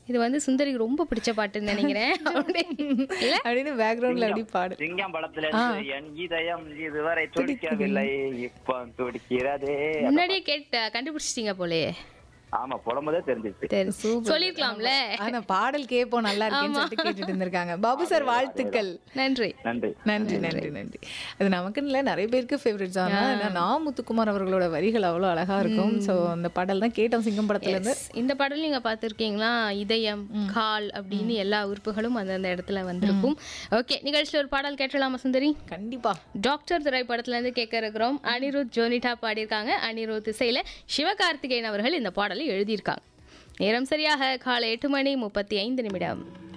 இது வந்து சுந்தரிக்கு ரொம்ப பிடிச்ச பாட்டுன்னு நினைக்கிறேன் அப்படி இல்ல அப்படின்னு பேக்ரவுண்ட்ல அப்படி பாடு சிங்கம் படத்துல இருந்து என் இதயம் இதுவரை துடிக்கவில்லை இப்போ துடிக்கிறதே முன்னாடியே கேட்ட கண்டுபிடிச்சிட்டீங்க போலயே ஆமா புலம்பதே தெரிஞ்சிச்சு சரி சொல்லிருக்கலாம்ல ஆனா பாடல் கேட்போம் நல்லா இருக்கேன்னு சொல்லிட்டு கேட்டுட்டு இருந்திருக்காங்க பாபு சார் வாழ்த்துக்கள் நன்றி நன்றி நன்றி நன்றி நன்றி அது நமக்குன்னு இல்லை நிறைய பேருக்கு ஃபேவரட்ஸ் ஆனால் நான் முத்துக்குமார் அவர்களோட வரிகள் அவ்வளோ அழகா இருக்கும் ஸோ அந்த பாடல் தான் கேட்டோம் சிங்கம் படத்துல இருந்து இந்த பாடல் நீங்க பார்த்திருக்கீங்களா இதயம் கால் அப்படின்னு எல்லா உறுப்புகளும் அந்தந்த இடத்துல வந்திருக்கும் ஓகே நிகழ்ச்சியில் ஒரு பாடல் கேட்டலாமா சுந்தரி கண்டிப்பா டாக்டர் திரைப்படத்துல இருந்து கேட்க இருக்கிறோம் அனிருத் ஜோனிட்டா பாடியிருக்காங்க அனிருத் இசையில சிவகார்த்திகேயன் அவர்கள் இந்த பாடலை எழுதியிருக்காங்க நேரம் சரியாக காலை எட்டு மணி முப்பத்தி ஐந்து நிமிடம்